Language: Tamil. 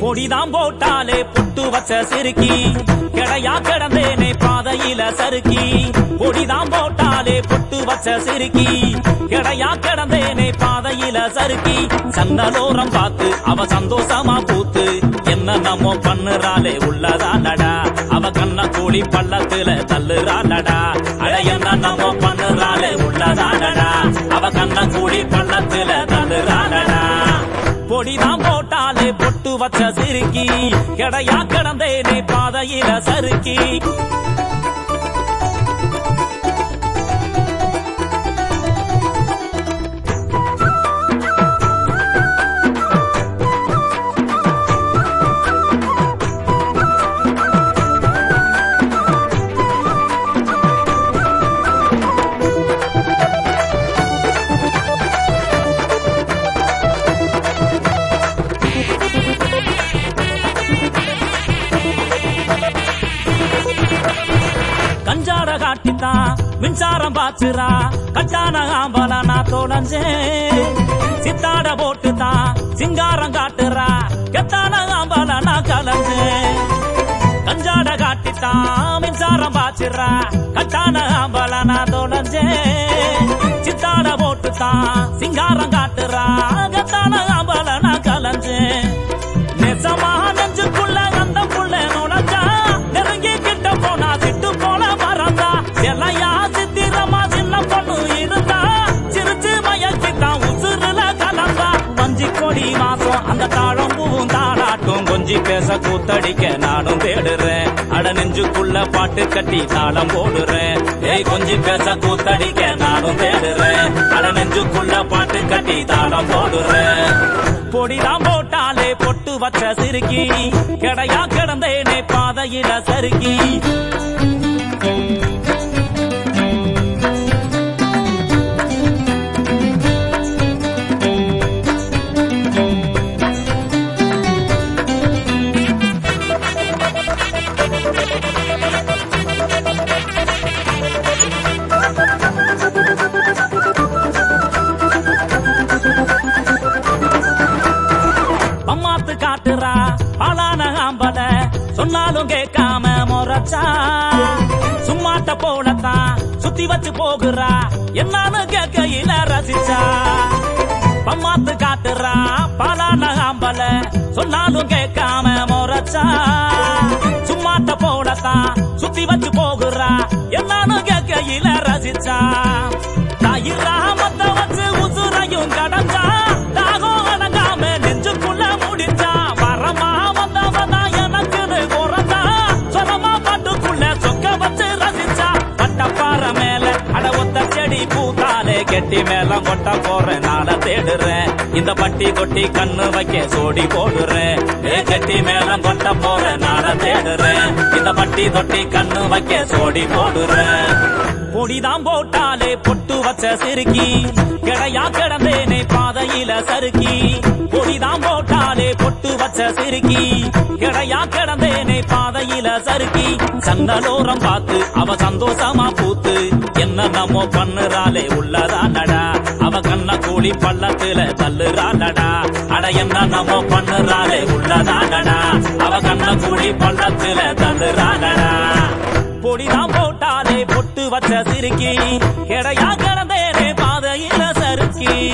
பொடிதான் போட்டாலே புட்டு வச்ச சிறுக்கி கிடையா கிடந்தேனே பாதையில சறுக்கி பொடிதான் போட்டாலே புட்டு வச்ச சிறுக்கி கிடையா கிடந்தேனே பாதையில சறுக்கி சந்தலோரம் பார்த்து அவ சந்தோஷமா பூத்து என்ன நம்ம பண்ணுறாளே உள்ளதானடா அவ கண்ண கூலி பள்ளத்துல தள்ளுறாளடா அட என்ன நம்ம பண்ணுறாளே உள்ளதானடா அவ கண்ண கூலி பள்ளத்துல தள்ளுறாளடா பொடிதான் போட்டாலே பொட்டு வச்ச சிறுக்கி கிடையா கிடந்தேனே பாதையில சறுக்கி கஞ்சாட காட்டித்தான் மின்சாரம் பாச்சுரா கட்டான ஆம்பல நான் தொலைஞ்சேன் சித்தாட போட்டுதான் சிங்காரம் காட்டுறா கெத்தான ஆம்பல நான் கலஞ்சேன் கஞ்சாட காட்டித்தான் மின்சாரம் பாச்சுரா கட்டான ஆம்பல நான் தொலைஞ்சேன் சித்தாட போட்டுதான் சிங்காரம் காட்டுறா கெத்தான ஆம்பல நான் கலஞ்சேன் நெசமா நெஞ்சுக்குள்ள அந்த புள்ள நுழைஞ்சா நெருங்கி கிட்ட போனா சிட்டு போல மறந்தா எல்லையா சித்திரமா சின்ன பொண்ணு இருந்தா சிரிச்சு மயக்கிட்டான் உசுறுல கலந்தா வஞ்சி கொடி மாசம் அந்த தாழம் பூவும் தாளாட்டும் கொஞ்சி பேச கூத்தடிக்க நானும் தேடுறேன் அட நெஞ்சுக்குள்ள பாட்டு கட்டி தாளம் போடுறேன் ஏய் கொஞ்சி பேச கூத்தடிக்க நானும் தேடுறேன் அட நெஞ்சுக்குள்ள பாட்டு கட்டி தாளம் போடுறேன் பொடிதான் போட்டாலே பொட்டு வச்ச சிறுக்கி கிடையா கிடந்தேனே பாதையில சறுக்கி அம்மாத்து காட்டுறா பாலான ஆம்பல சொன்னாலும் கேட்காம முறைச்சா சும்மாட்ட போலத்தான் சுத்தி வச்சு போகுறா என்னன்னு கேட்கையில ரசிச்சா பம்மாத்து காட்டுறா பாலான ஆம்பல சொன்னாலும் கேட்காம முறைச்சா சும்மாட்ட போலத்தான் சுத்தி வச்சு போகுறா என்னன்னு கேட்கையில ரசிச்சா தாயிரா மத்த வச்சு உசுரையும் கடந்தா தாகம் அடங்காம நெஞ்சுக்குள்ள முடிச்சா வரமா வந்தவனா எனக்குன்னு குறந்தா சொலமா பாட்டுக்குள்ள சொக்க வச்சு ரசிச்சா பட்டப்பாற மேல அட ஒத்த செடி பூத்தாலே கெட்டி மேல கொட்ட போறேன் நாள தேடுறேன் இந்த பட்டி கொட்டி கண்ணு வைக்க சோடி போடுறேன் ஏ கெட்டி மேல கொட்ட போறேன் நாள தேடுறேன் இந்த பட்டி தொட்டி கண்ணு வைக்க சோடி போடுறேன் பொடிதான் போட்டாலே பொட்டு வச்ச சிறுக்கி கிடையா கிடந்தேனே பாதையில சறுக்கி பொடிதான் போட்டாலே பொட்டு வச்ச சிறுக்கி கிடையா கிடந்தேனே பாதையில சறுக்கி சந்தலோரம் பார்த்து அவ சந்தோஷமா பூத்து என்ன நம்ம பண்ணுறாளே உள்ளதானடா அவ கண்ண கூலி பள்ளத்துல தள்ளுறாளடா அட என்ன நம்ம பண்ணுறாளே உள்ளதானடா அவ கண்ண கூலி பள்ளத்துல தள்ளுறாளடா பொடிதான் போட்டாலே பொட்டு வச்ச சிறுக்கி கிடையா கிடந்தேனே பாதையில சறுக்கி